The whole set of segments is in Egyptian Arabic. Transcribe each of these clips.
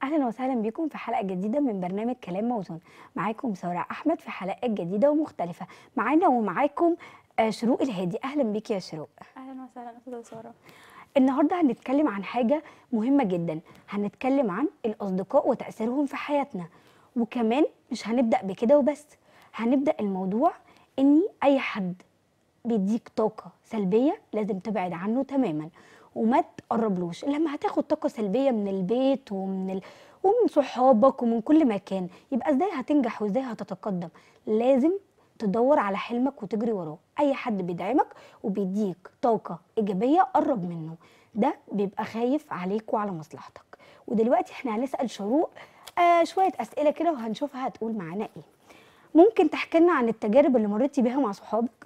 اهلا وسهلا بكم في حلقه جديده من برنامج كلام موزون معاكم ساره احمد في حلقات جديده ومختلفه معانا ومعاكم آه، شروق الهادي اهلا بيك يا شروق اهلا وسهلا استاذه ساره النهارده هنتكلم عن حاجه مهمه جدا هنتكلم عن الاصدقاء وتاثيرهم في حياتنا وكمان مش هنبدا بكده وبس هنبدا الموضوع اني اي حد بيديك طاقه سلبيه لازم تبعد عنه تماما وما تقربلوش لما هتاخد طاقه سلبيه من البيت ومن ال... ومن صحابك ومن كل مكان يبقى ازاي هتنجح وازاي هتتقدم لازم تدور على حلمك وتجري وراه اي حد بيدعمك وبيديك طاقه ايجابيه قرب منه ده بيبقى خايف عليك وعلى مصلحتك ودلوقتي احنا هنسال شروق آه شويه اسئله كده وهنشوفها هتقول معانا ايه ممكن تحكي لنا عن التجارب اللي مريتي بيها مع صحابك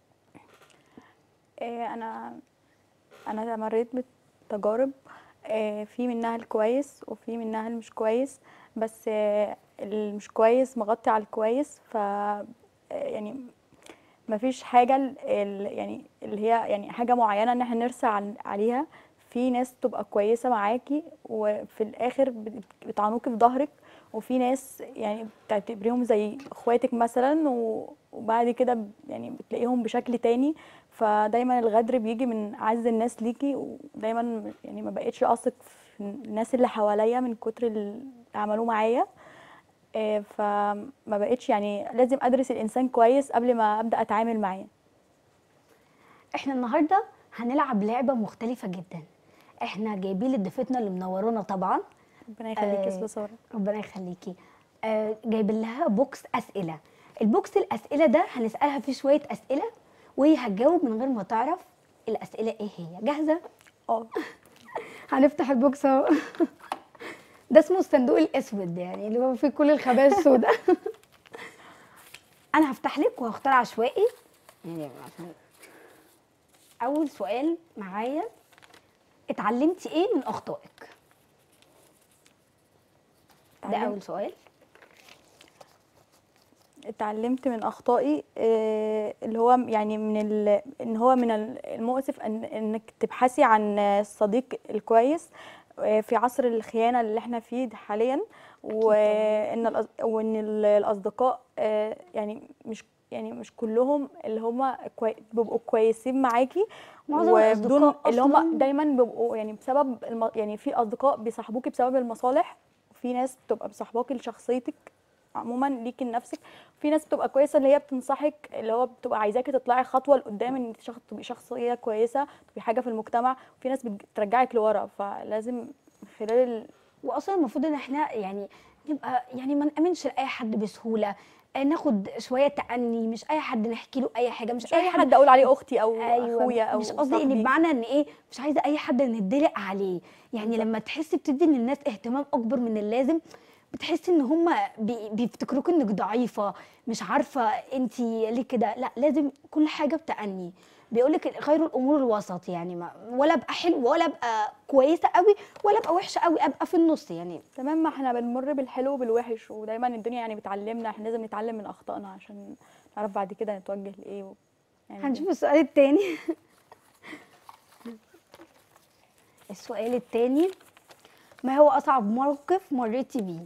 إيه انا انا مريت بتجارب إيه في منها الكويس وفي منها المش كويس بس إيه المش كويس مغطي على الكويس ف إيه يعني مفيش حاجه ال- ال- يعني اللي هي يعني حاجه معينه ان احنا نرسى عن- عليها في ناس تبقى كويسه معاكي وفي الاخر بت- بتعنوكي في ظهرك وفي ناس يعني بتعتبريهم زي اخواتك مثلا و- وبعد كده ب- يعني بتلاقيهم بشكل تاني فدايما الغدر بيجي من اعز الناس ليكي ودايما يعني ما بقتش اثق في الناس اللي حواليا من كتر اللي عملوه معايا آه، فما بقتش يعني لازم ادرس الانسان كويس قبل ما ابدا اتعامل معاه احنا النهارده هنلعب لعبه مختلفه جدا احنا جايبين لضيفتنا اللي منورانا طبعا ربنا يخليكي يا آه، استاذه ساره ربنا يخليكي آه جايبين لها بوكس اسئله البوكس الاسئله ده هنسالها فيه شويه اسئله وهي هتجاوب من غير ما تعرف الاسئله ايه هي جاهزه اه هنفتح البوكس اهو ده اسمه الصندوق الاسود يعني اللي هو فيه كل الخبايا السوداء انا هفتح لك وهختار عشوائي يعني عشان اول سؤال معايا اتعلمتي ايه من اخطائك ده اتعلمت- اول سؤال اتعلمت من اخطائي آه، اللي هو يعني من ال... ان هو من ال- المؤسف ان انك تبحثي عن الصديق الكويس آه، في عصر الخيانه اللي احنا فيه ده حاليا وان الأص... وان ال- الاصدقاء آه، يعني مش يعني مش كلهم اللي هم كوي... بيبقوا كويسين معاكي معظم وبدون الأصدقاء اللي هم أصلاً- دايما بيبقوا يعني بسبب الم... يعني في اصدقاء بيصاحبوكي بسبب المصالح وفي ناس بتبقى بصاحباكي لشخصيتك عموما ليكي لنفسك في ناس بتبقى كويسه اللي هي بتنصحك اللي هو بتبقى عايزاكي تطلعي خطوه لقدام ان انت شخص تبقي شخصيه كويسه تبقي حاجه في المجتمع وفي ناس بترجعك لورا فلازم خلال ال... واصلا المفروض ان احنا يعني نبقى يعني ما نامنش لاي حد بسهوله آه، ناخد شويه تأني مش اي حد نحكي له اي حاجه مش, مش اي حد اقول عليه اختي او ايوه اخويا او مش قصدي ان صاحبي. بمعنى ان ايه مش عايزه اي حد ندلق عليه يعني لما تحسي بتدي للناس اهتمام اكبر من اللازم بتحسي ان هم بي بيفتكروك انك ضعيفه مش عارفه انت ليه كده لا لازم كل حاجه بتأني بيقولك خير الامور الوسط يعني ما ولا ابقى حلو ولا ابقى كويسه قوي ولا ابقى وحشه قوي ابقى في النص يعني تمام ما احنا بنمر بالحلو وبالوحش ودايما الدنيا يعني بتعلمنا احنا لازم نتعلم من اخطائنا عشان نعرف بعد كده نتوجه لايه و... يعني هنشوف السؤال التاني السؤال التاني ما هو أصعب موقف مريتي بيه؟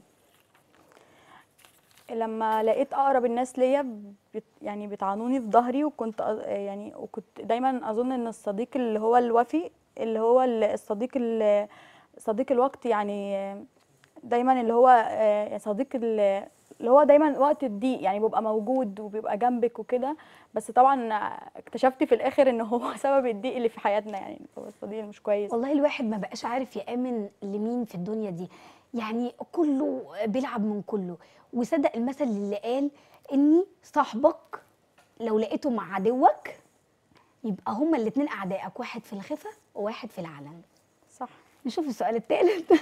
لما لقيت اقرب الناس ليا بت يعني بتعانوني في ظهري وكنت أ- يعني وكنت دايما اظن ان الصديق اللي هو الوفي اللي هو ال- الصديق ال- صديق الوقت يعني دايما اللي هو آه، صديق ال- اللي هو دايما وقت الضيق يعني بيبقى موجود وبيبقى جنبك وكده بس طبعا اكتشفت في الاخر ان هو سبب الضيق اللي في حياتنا يعني هو الصديق اللي مش كويس والله الواحد ما بقاش عارف يأمن لمين في الدنيا دي يعني كله بيلعب من كله وصدق المثل اللي قال إني صاحبك لو لقيته مع عدوك يبقى هما الاتنين أعدائك واحد في الخفة وواحد في العلن صح نشوف السؤال الثالث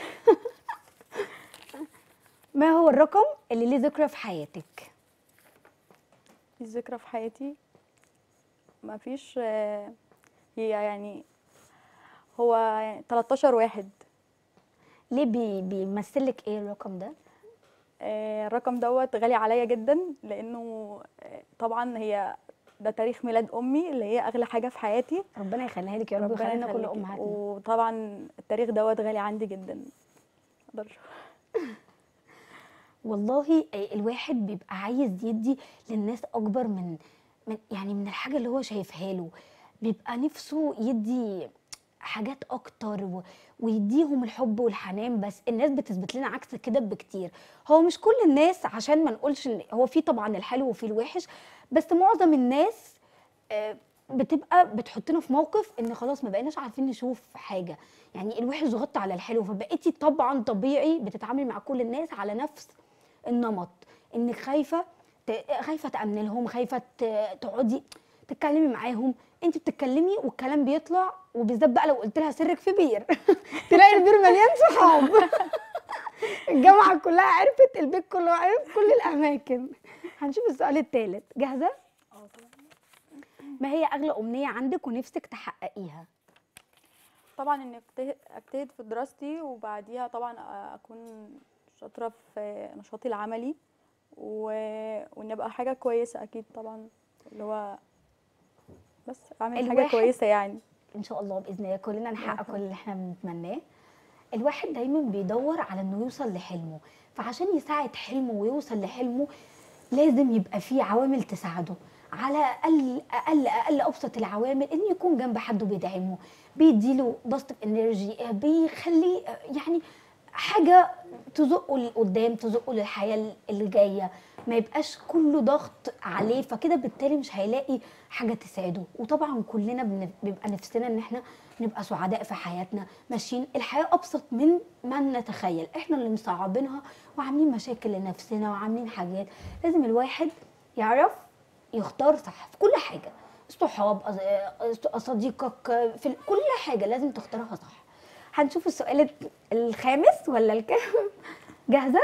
ما هو الرقم اللي ليه ذكرى في حياتك؟ في ذكرى في حياتي ما فيش آه، هي يعني هو يعني 13 واحد ليه بي بيمثلك ايه الرقم ده؟ آه، الرقم دوت غالي عليا جدا لانه آه، طبعا هي ده تاريخ ميلاد امي اللي هي اغلى حاجه في حياتي ربنا يخليها لك يا رب ربنا ويخلينا كل يخليكي. امهاتنا وطبعا التاريخ دوت غالي عندي جدا مقدرش والله آه، الواحد بيبقى عايز يدي للناس اكبر من من يعني من الحاجه اللي هو شايفها له بيبقى نفسه يدي حاجات اكتر و... ويديهم الحب والحنان بس الناس بتثبت لنا عكس كده بكتير هو مش كل الناس عشان ما نقولش إن هو في طبعا الحلو وفي الوحش بس معظم الناس آه، بتبقى بتحطنا في موقف ان خلاص ما بقيناش عارفين نشوف حاجه يعني الوحش غطى على الحلو فبقيتي طبعا طبيعي بتتعاملي مع كل الناس على نفس النمط انك خايفه ت- خايفه تامني لهم خايفه ت- تقعدي تتكلمي معاهم انت بتتكلمي والكلام بيطلع وبالذات بقى لو قلت لها سرك في بير تلاقي البير مليان صحاب الجامعه كلها عرفت البيت كله عرف كل الاماكن هنشوف السؤال الثالث جاهزه ما هي اغلى امنيه عندك ونفسك تحققيها طبعا اني اجتهد اجتهد في دراستي وبعديها طبعا اكون شاطره في نشاطي العملي و... وان ابقى حاجه كويسه اكيد طبعا اللي هو بس اعمل حاجه الواحد- كويسه يعني ان شاء الله باذن الله كلنا نحقق الله كل اللي احنا بنتمناه الواحد دايما بيدور على انه يوصل لحلمه فعشان يساعد حلمه ويوصل لحلمه لازم يبقى فيه عوامل تساعده على اقل اقل اقل ابسط العوامل ان يكون جنب حد بيدعمه بيديله بوزيتيف انرجي بيخليه آه، يعني حاجه تزقه لقدام تزقه للحياه اللي جايه ما يبقاش كله ضغط عليه فكده بالتالي مش هيلاقي حاجه تساعده وطبعا كلنا بن- بيبقى نفسنا ان احنا نبقى سعداء في حياتنا ماشيين الحياه ابسط من ما نتخيل احنا اللي مصعبينها وعاملين مشاكل لنفسنا وعاملين حاجات لازم الواحد يعرف يختار صح في كل حاجه الصحاب أص- صديقك في ال- كل حاجه لازم تختارها صح هنشوف السؤال الت- الخامس ولا الكام جاهزه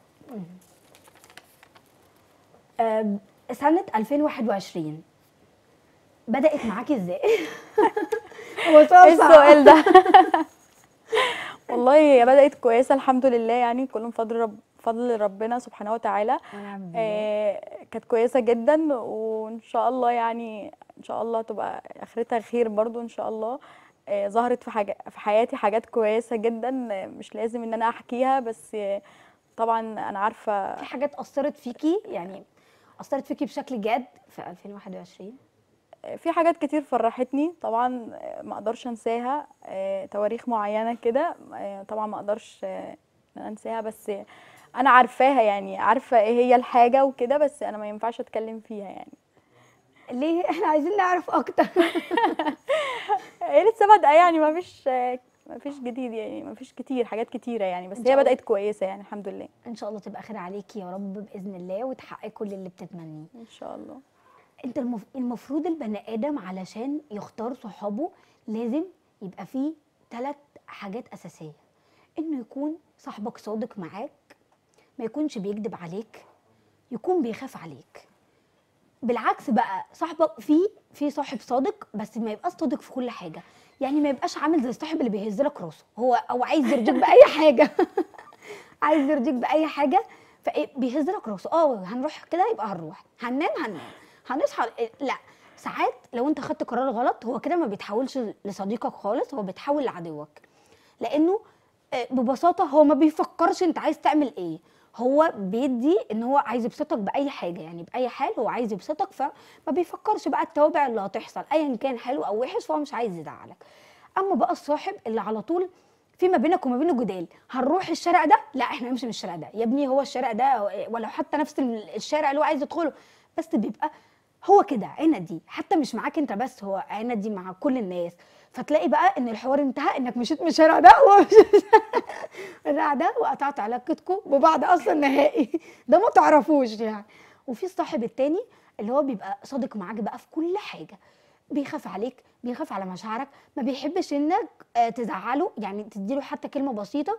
آه، سنه 2021 بدات معاكي ازاي هو ايه سؤال صعب. السؤال ده والله هي بدات كويسه الحمد لله يعني كله من فضل رب فضل ربنا سبحانه وتعالى ونعم بالله. آه، كانت كويسه جدا وان شاء الله يعني ان شاء الله تبقى اخرتها خير برضو ان شاء الله آه، ظهرت في حاجه في حياتي حاجات كويسه جدا آه، مش لازم ان انا احكيها بس آه، طبعا انا عارفه في حاجات اثرت فيكي يعني اثرت فيكي بشكل جاد في 2021 في حاجات كتير فرحتني طبعا آه، ما اقدرش انساها آه، تواريخ معينه كده آه، طبعا ما اقدرش آه، ان انا انساها بس آه، انا عارفاها يعني عارفه ايه هي الحاجه وكده بس انا ما ينفعش اتكلم فيها يعني ليه احنا عايزين نعرف اكتر هي لسه بادئه يعني ما فيش ما فيش جديد يعني ما فيش كتير حاجات كتيره يعني بس إن هي شاء الله. بدات كويسه يعني الحمد لله ان شاء الله تبقى خير عليكي يا رب باذن الله وتحققي كل اللي بتتمنيه ان شاء الله انت المف... المفروض البني ادم علشان يختار صحابه لازم يبقى فيه ثلاث حاجات اساسيه انه يكون صاحبك صادق معاك ما يكونش بيكذب عليك يكون بيخاف عليك بالعكس بقى صاحبك في في صاحب صادق بس ما يبقاش صادق في كل حاجه يعني ما يبقاش عامل زي الصاحب اللي بيهز لك راسه هو او عايز يرضيك باي حاجه عايز يرضيك باي حاجه فايه بيهز لك راسه اه هنروح كده يبقى هنروح هننام هننام هنصحى إيه، لا ساعات لو انت خدت قرار غلط هو كده ما بيتحولش لصديقك خالص هو بيتحول لعدوك لانه آه، ببساطه هو ما بيفكرش انت عايز تعمل ايه هو بيدي ان هو عايز يبسطك باي حاجه يعني باي حال هو عايز يبسطك فما بيفكرش بقى التوابع اللي هتحصل ايا كان حلو او وحش فهو مش عايز يزعلك اما بقى الصاحب اللي على طول في ما بينك وما بينه جدال هنروح الشارع ده لا احنا نمشي من الشارع ده يا ابني هو الشارع ده ولو حتى نفس الشارع اللي هو عايز يدخله بس بيبقى هو كده عندي حتى مش معاك انت بس هو عندي مع كل الناس فتلاقي بقى ان الحوار انتهى انك مشيت من الشارع ده ومشيت الشارع ده وقطعت علاقتكم ببعض اصلا نهائي ده ما تعرفوش يعني وفي الصاحب التاني اللي هو بيبقى صادق معاك بقى في كل حاجه بيخاف عليك بيخاف على مشاعرك ما بيحبش انك آه، تزعله يعني تديله حتى كلمه بسيطه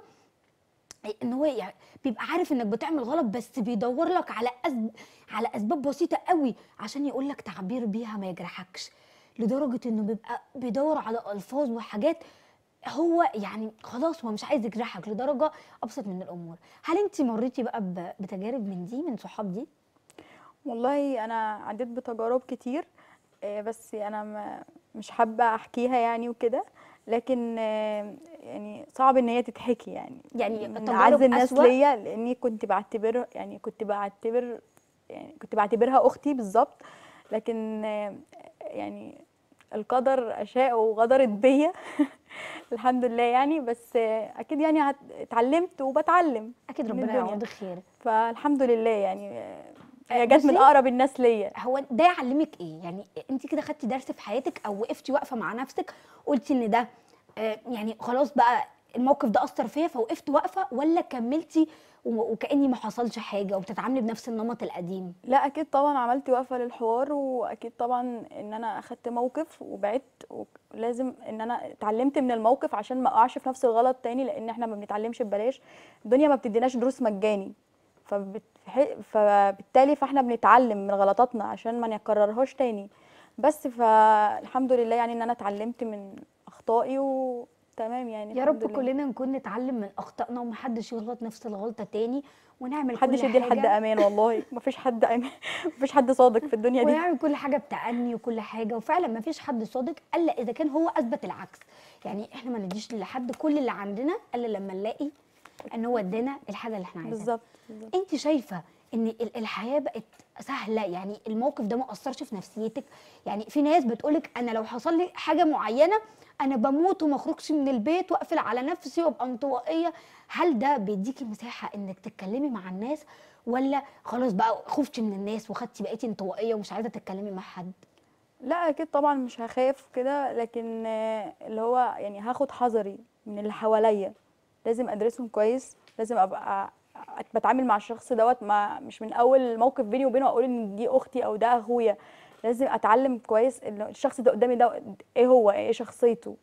ان هو يعني بيبقى عارف انك بتعمل غلط بس بيدور لك على أسب... على اسباب بسيطه قوي عشان يقول لك تعبير بيها ما يجرحكش لدرجه انه بيبقى بيدور على الفاظ وحاجات هو يعني خلاص هو مش عايز يجرحك لدرجه ابسط من الامور هل انت مريتي بقى ب- بتجارب من دي من صحاب دي والله انا عديت بتجارب كتير آه، بس انا ما مش حابه احكيها يعني وكده لكن آه، يعني صعب ان هي تتحكي يعني يعني من تجارب اعز الناس أسوأ؟ ليا لاني كنت بعتبر يعني كنت بعتبر يعني كنت بعتبرها اختي بالظبط لكن آه، يعني القدر اشاء وغدرت بيا الحمد لله يعني بس آه، اكيد يعني هت- اتعلمت وبتعلم اكيد من ربنا الدنيا. يعوضك خير فالحمد لله يعني آه، آه، هي جت من بصي، اقرب الناس ليا هو ده يعلمك ايه يعني انت كده خدتي درس في حياتك او وقفتي واقفه مع نفسك قلتي ان ده آه، يعني خلاص بقى الموقف ده اثر فيا فوقفت واقفه ولا كملتي و- وكاني ما حصلش حاجه وبتتعاملي بنفس النمط القديم لا اكيد طبعا عملت وقفه للحوار واكيد طبعا ان انا اخدت موقف وبعدت ولازم ان انا اتعلمت من الموقف عشان ما اقعش في نفس الغلط تاني لان احنا ما بنتعلمش ببلاش الدنيا ما بتديناش دروس مجاني فبت... فبالتالي فاحنا بنتعلم من غلطاتنا عشان ما نكررهاش تاني بس فالحمد لله يعني ان انا اتعلمت من اخطائي وتمام يعني يا الحمد رب لله. كلنا نكون نتعلم من اخطائنا ومحدش يغلط نفس الغلطه تاني ونعمل محدش كل يدي لحد حاجه امان والله مفيش حد امان مفيش حد صادق في الدنيا دي ونعمل كل حاجه بتأني وكل حاجه وفعلا ما فيش حد صادق الا اذا كان هو اثبت العكس يعني احنا ما نديش لحد كل اللي عندنا الا لما نلاقي ان هو ادانا الحاجه اللي احنا عايزينها بالظبط بالظبط. انت شايفه ان ال- الحياه بقت سهله يعني الموقف ده ما اثرش في نفسيتك يعني في ناس بتقولك انا لو حصل لي حاجه معينه انا بموت وما اخرجش من البيت واقفل على نفسي وابقى انطوائيه هل ده بيديكي مساحه انك تتكلمي مع الناس ولا خلاص بقى خفتي من الناس وخدتي بقيتي انطوائيه ومش عايزه تتكلمي مع حد لا اكيد طبعا مش هخاف كده لكن آه، اللي هو يعني هاخد حذري من اللي حواليا لازم ادرسهم كويس لازم ابقى أ- بتعامل مع الشخص دوت ما مش من اول موقف بيني وبينه اقول ان دي اختي او ده اخويا لازم اتعلم كويس ان الشخص ده قدامي ده ايه هو ايه شخصيته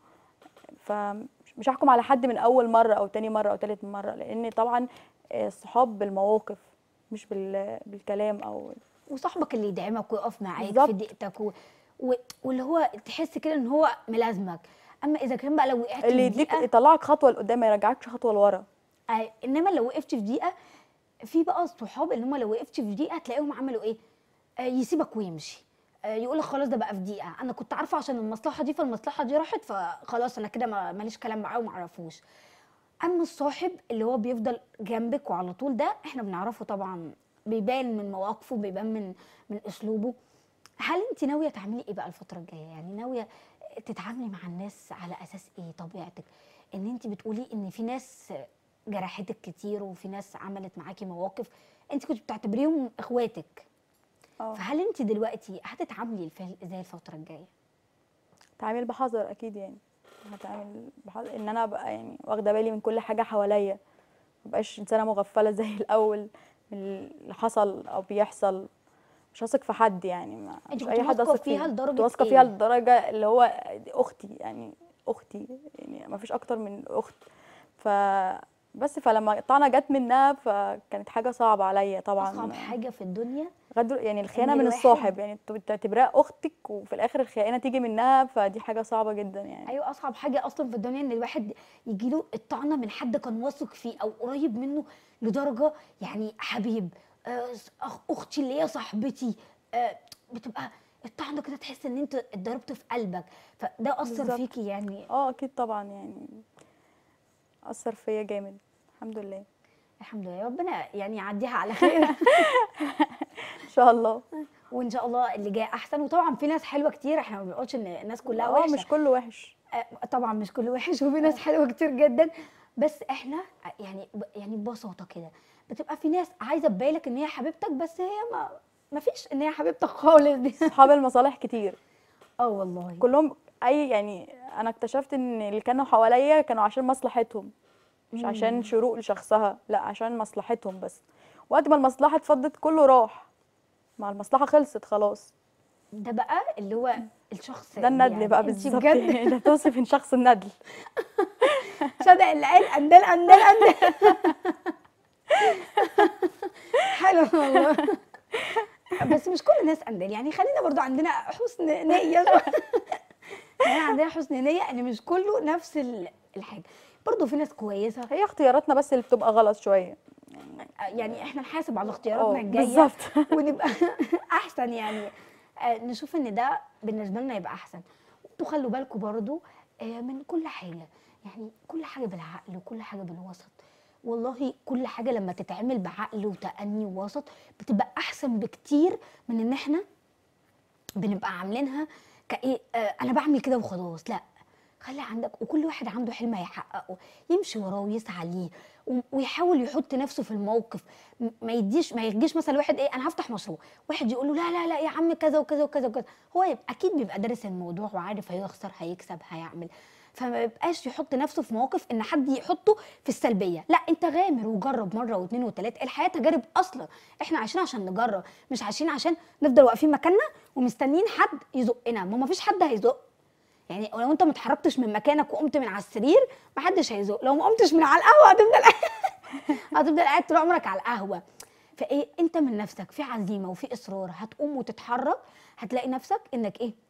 فمش هحكم على حد من اول مره او تاني مره او تالت مره لان طبعا آه، الصحاب بالمواقف مش بال- بالكلام او وصاحبك اللي يدعمك ويقف معاك في بالظبط. ضيقتك و... و... واللي هو تحس كده ان هو ملازمك اما اذا كان بقى لو وقعت اللي في يديك ضيقه يطلعك خطوه لقدام ما يرجعكش خطوه لورا آه، انما لو وقفت في دقيقه في بقى الصحاب اللي هم لو وقفت في دقيقه تلاقيهم عملوا ايه آه يسيبك ويمشي آه يقول لك خلاص ده بقى في دقيقه انا كنت عارفه عشان المصلحه دي فالمصلحه دي راحت فخلاص انا كده ما- ماليش كلام معاه وما اعرفوش اما الصاحب اللي هو بيفضل جنبك وعلى طول ده احنا بنعرفه طبعا بيبان من مواقفه بيبان من من اسلوبه هل انت ناويه تعملي ايه بقى الفتره الجايه يعني ناويه تتعاملي مع الناس على اساس ايه طبيعتك ان انت بتقولي ان في ناس جرحتك كتير وفي ناس عملت معاكي مواقف انت كنت بتعتبريهم اخواتك اه فهل انت دلوقتي هتتعاملي الف- ازاي الفتره الجايه تعامل بحذر اكيد يعني هتعامل بحذر ان انا ابقى يعني واخده بالي من كل حاجه حواليا مبقاش انسانه مغفله زي الاول من اللي حصل او بيحصل مش هثق في حد يعني ما انت مش كنت واثقة أثق فيها فيه. لدرجة كنت واثقه إيه؟ فيها لدرجه اللي هو دي اختي يعني اختي يعني ما فيش اكتر من اخت ف بس فلما قطعنا جت منها فكانت حاجه صعبه عليا طبعا اصعب حاجه في الدنيا غدر يعني الخيانه إن من الواحد- الصاحب يعني انت بتعتبرها اختك وفي الاخر الخيانه تيجي منها فدي حاجه صعبه جدا يعني ايوه اصعب حاجه اصلا في الدنيا ان الواحد يجي له الطعنه من حد كان واثق فيه او قريب منه لدرجه يعني حبيب آه، أخ- اختي اللي هي صاحبتي آه، بتبقى الطعنه كده تحس ان انت اتضربت في قلبك فده اثر بالظبط. فيكي يعني اه اكيد طبعا يعني اثر فيا جامد الحمد لله الحمد لله ربنا يعني يعديها على خير ان شاء الله وان شاء الله اللي جاي احسن وطبعا في ناس حلوه كتير احنا ما بنقولش ان الناس كلها اه وحشه مش كله وحش آه، طبعا مش كل وحش وفي ناس حلوه كتير جدا بس احنا يعني ب- يعني ببساطه كده بتبقى في ناس عايزه تبالك ان هي حبيبتك بس هي ما ما فيش ان هي حبيبتك خالص دي اصحاب المصالح كتير اه والله كلهم اي يعني انا اكتشفت ان اللي كانوا حواليا كانوا عشان مصلحتهم مش عشان شروق لشخصها لا عشان مصلحتهم بس وقت ما المصلحه اتفضت كله راح مع المصلحه خلصت خلاص ده بقى اللي هو الشخص ده الندل يعني بقى انت بالظبط بجد يعني ده توصف ان شخص الندل صدق العين اندال اندال اندال حلو والله بس مش كل الناس اندال يعني خلينا برضو عندنا حسن نيه خلينا عندنا حسن نيه ان مش كله نفس ال- الحاجه برضو في ناس كويسه هي اختياراتنا بس اللي بتبقى غلط شويه يعني احنا نحاسب على اختياراتنا اه الجايه بالظبط ونبقى احسن يعني آه، نشوف ان ده بالنسبه لنا يبقى احسن انتوا خلوا بالكم برضو آه، من كل حاجه يعني كل حاجه بالعقل وكل حاجه بالوسط والله كل حاجه لما تتعمل بعقل وتأني ووسط بتبقى احسن بكتير من ان احنا بنبقى عاملينها كايه آه انا بعمل كده وخلاص لا خلي عندك وكل واحد عنده حلم هيحققه يمشي وراه ويسعى ليه و- ويحاول يحط نفسه في الموقف م- ما يديش ما يجيش مثلا واحد ايه انا هفتح مشروع واحد يقول له لا لا لا يا عم كذا وكذا وكذا وكذا هو يبقى اكيد بيبقى دارس الموضوع وعارف هيخسر هيكسب هيعمل فما يبقاش يحط نفسه في مواقف ان حد يحطه في السلبيه لا انت غامر وجرب مره واثنين وثلاثه الحياه تجارب اصلا احنا عايشين عشان نجرب مش عايشين عشان نفضل واقفين مكاننا ومستنيين حد يزقنا ما فيش حد هيزق يعني لو انت ما اتحركتش من مكانك وقمت من على السرير محدش هيزق لو ما قمتش من على القهوه هتفضل هتفضل قاعد طول عمرك على القهوه فايه انت من نفسك في عزيمه وفي اصرار هتقوم وتتحرك هتلاقي نفسك انك ايه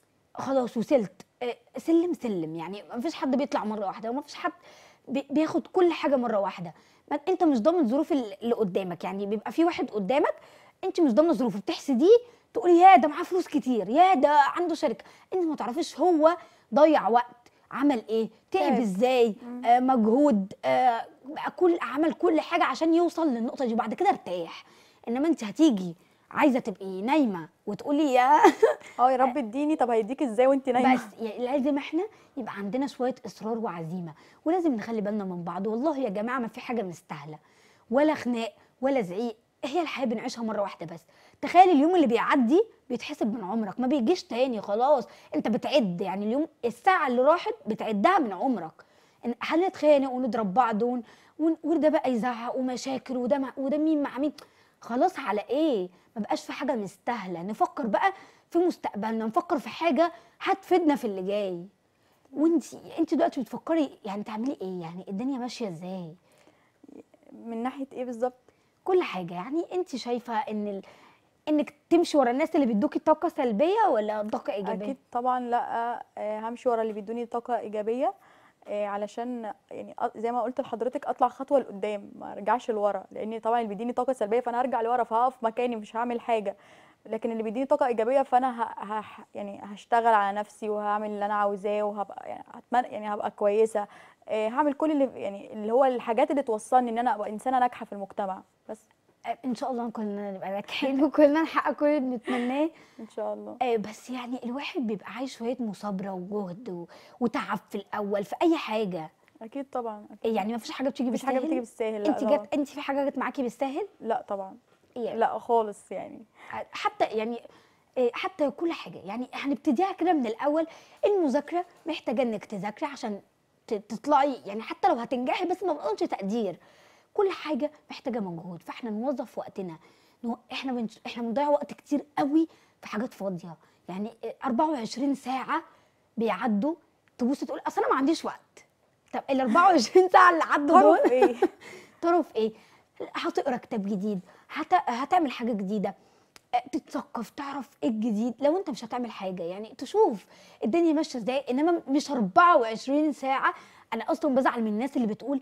خلاص وصلت آه، سلم سلم يعني ما فيش حد بيطلع مره واحده وما فيش حد بي- بياخد كل حاجه مره واحده ما انت مش ضامن ظروف ال- اللي قدامك يعني بيبقى في واحد قدامك انت مش ضامنه ظروفه بتحسديه تقولي يا ده معاه فلوس كتير يا ده عنده شركه انت ما تعرفيش هو ضيع وقت عمل ايه تعب تعب. ازاي آه مجهود آه بقى كل عمل كل حاجه عشان يوصل للنقطه دي وبعد كده ارتاح انما انت هتيجي عايزه تبقي نايمه وتقولي يا اه يا رب اديني طب هيديك ازاي وانت نايمه بس يعني لازم احنا يبقى عندنا شويه اصرار وعزيمه ولازم نخلي بالنا من بعض والله يا جماعه ما في حاجه مستاهله ولا خناق ولا زعيق هي الحياه بنعيشها مره واحده بس تخيل اليوم اللي بيعدي بيتحسب من عمرك ما بيجيش تاني خلاص انت بتعد يعني اليوم الساعه اللي راحت بتعدها من عمرك إن هنتخانق ونضرب بعض ون- ون- وده بقى يزعق ومشاكل وده مع وده مين مع مين خلاص على ايه ما بقاش في حاجه مستاهله نفكر بقى في مستقبلنا نفكر في حاجه هتفيدنا في اللي جاي وانت انت دلوقتي بتفكري يعني تعملي ايه يعني الدنيا ماشيه ازاي من ناحيه ايه بالظبط كل حاجه يعني انت شايفه ان ال... انك تمشي ورا الناس اللي بيدوكي طاقه سلبيه ولا طاقه ايجابيه اكيد طبعا لا آه، همشي ورا اللي بيدوني طاقه ايجابيه آه، علشان يعني أ- زي ما قلت لحضرتك اطلع خطوه لقدام ما ارجعش لورا لان طبعا اللي بيديني طاقه سلبيه فانا هرجع لورا فهقف مكاني مش هعمل حاجه لكن اللي بيديني طاقه ايجابيه فانا ه... ه... يعني هشتغل على نفسي وهعمل اللي انا عاوزاه وهبقى يعني هتمنى يعني هبقى كويسه آه، هعمل كل اللي يعني اللي هو الحاجات اللي توصلني ان انا ابقى انسانه ناجحه في المجتمع بس ان شاء الله كلنا نبقى ناجحين وكلنا نحقق كل اللي بنتمناه ان شاء الله آه، بس يعني الواحد بيبقى عايش شويه مثابره وجهد و... وتعب في الاول في اي حاجه اكيد طبعا أكيد. يعني ما فيش حاجه بتيجي مفيش حاجه بتيجي بالساهل بالساهل لا انت طبعاً. جت انت في حاجه جت معاكي بالساهل لا طبعا يعني لا خالص يعني حتى يعني إيه، حتى كل حاجه يعني هنبتديها كده من الاول المذاكره محتاجه انك تذاكري عشان ت- تطلعي يعني حتى لو هتنجحي بس ما بقولش تقدير كل حاجه محتاجه مجهود فاحنا نوظف وقتنا نو- احنا بنش... احنا بنضيع وقت كتير قوي في حاجات فاضيه يعني إيه، 24 ساعه بيعدوا تبص تقول اصل انا ما عنديش وقت طب ال 24 ساعه اللي عدوا دول طرف ايه تعرف ايه هتقرا كتاب جديد هت... هتعمل حاجه جديده أه، تتثقف تعرف ايه الجديد لو انت مش هتعمل حاجه يعني تشوف الدنيا ماشيه ازاي انما مش 24 ساعه انا اصلا بزعل من الناس اللي بتقول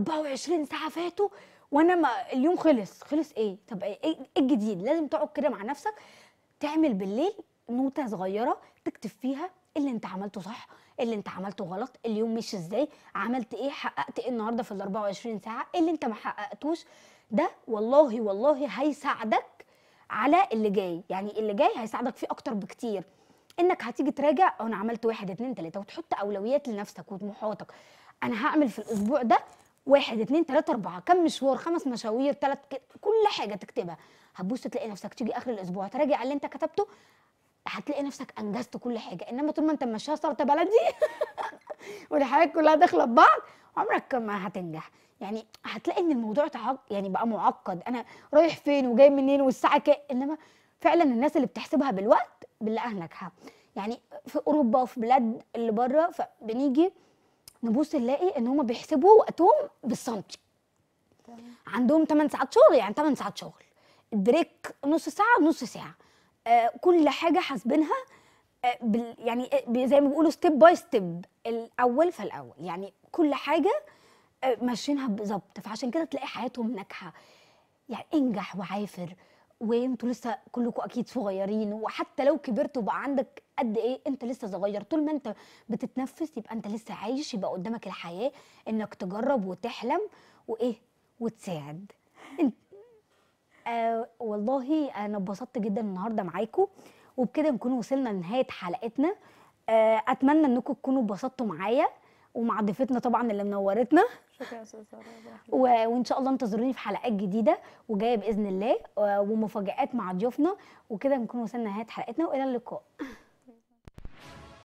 24 ساعه فاتوا وانا ما اليوم خلص خلص ايه طب ايه إيه الجديد لازم تقعد كده مع نفسك تعمل بالليل نوتة صغيرة تكتب فيها اللي انت عملته صح اللي انت عملته غلط اليوم مشي ازاي عملت ايه حققت ايه النهارده في ال 24 ساعة اللي انت ما حققتوش ده والله والله هيساعدك على اللي جاي يعني اللي جاي هيساعدك فيه اكتر بكتير انك هتيجي تراجع انا عملت واحد اتنين تلاته وتحط اولويات لنفسك وطموحاتك انا هعمل في الاسبوع ده واحد اتنين تلاته اربعه كم مشوار خمس مشاوير تلات ك... كل حاجه تكتبها هتبص تلاقي نفسك تيجي اخر الاسبوع تراجع اللي انت كتبته هتلاقي نفسك انجزت كل حاجه انما طول ما انت ماشيها سلطه بلدي والحاجات كلها داخله ببعض عمرك ما هتنجح يعني هتلاقي ان الموضوع تعق... يعني بقى معقد انا رايح فين وجاي منين والساعه كام انما فعلا الناس اللي بتحسبها بالوقت بنلاقيها ناجحه يعني في اوروبا وفي بلاد اللي بره فبنيجي نبص نلاقي ان هم بيحسبوا وقتهم بالسنتي عندهم 8 ساعات شغل يعني 8 ساعات شغل البريك نص ساعه نص ساعه آه كل حاجه حاسبينها آه بال يعني آه، ب- زي ما بيقولوا ستيب باي ستيب الاول فالاول يعني كل حاجه آه ماشيينها بالظبط فعشان كده تلاقي حياتهم ناجحه يعني انجح وعافر وانتوا لسه كلكم اكيد صغيرين وحتى لو كبرت وبقى عندك قد ايه انت لسه صغير طول ما انت بتتنفس يبقى انت لسه عايش يبقى قدامك الحياه انك تجرب وتحلم وايه وتساعد انت آه والله انا اتبسطت جدا النهارده معاكم وبكده نكون وصلنا لنهايه حلقتنا آه اتمنى انكم تكونوا اتبسطتوا معايا ومع ضيفتنا طبعا اللي منورتنا شكرا يا استاذه ساره ربنا يخليك. و... وان شاء الله انتظروني في حلقات جديده وجايه باذن الله و- ومفاجات مع ضيوفنا وكده نكون وصلنا لنهايه حلقتنا والى اللقاء